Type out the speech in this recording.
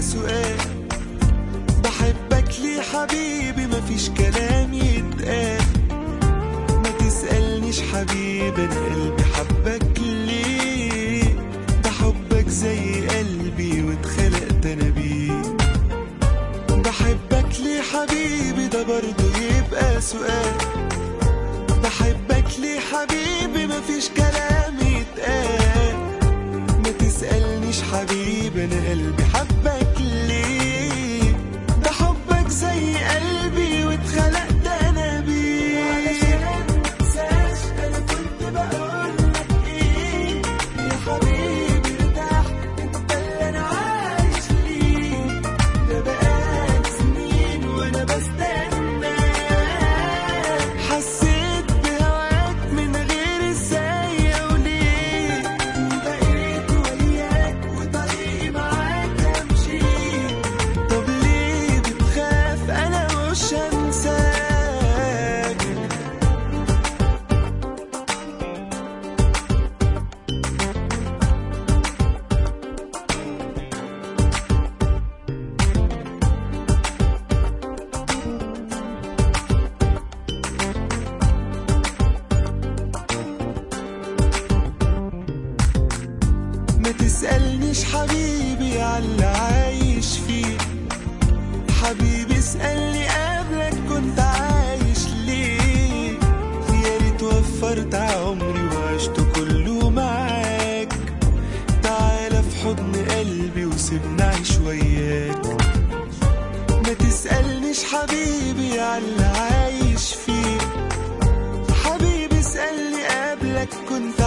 سؤال بحبك ليه حبيبي مفيش كلام يتقال ما تسألنيش حبيبي أنا قلبي حبك ليه ده حبك زي قلبي واتخلقت أنا بيه بحبك ليه حبيبي ده برضه يبقى سؤال بحبك ليه حبيبي مفيش كلام يتقال ما تسألنيش حبيبي أنا قلبي حبك ليه ده حبك زي قلبي واتخلقت أنا بيه علشان متنساش أنا كنت بقولك إيه يا حبيبي ارتاح أنت اللي أنا عايش ليه ده بقالي سنين وأنا بستنى حسيت بهواك من غير ازاي وليه بقيت وياك وطريقي معاك امشي طب ليه بتخاف انا مش هنساك ما تسألنيش حبيبي عاللي عايش فيه حبيبي اسألني قبلك كنت عايش ليه يا ريت وفرت عمري وعشت كله معاك تعالى في حضن قلبي وسيبني اعيش وياك ما تسألنيش حبيبي عاللي عايش فيه حبيبي اسألني قبلك كنت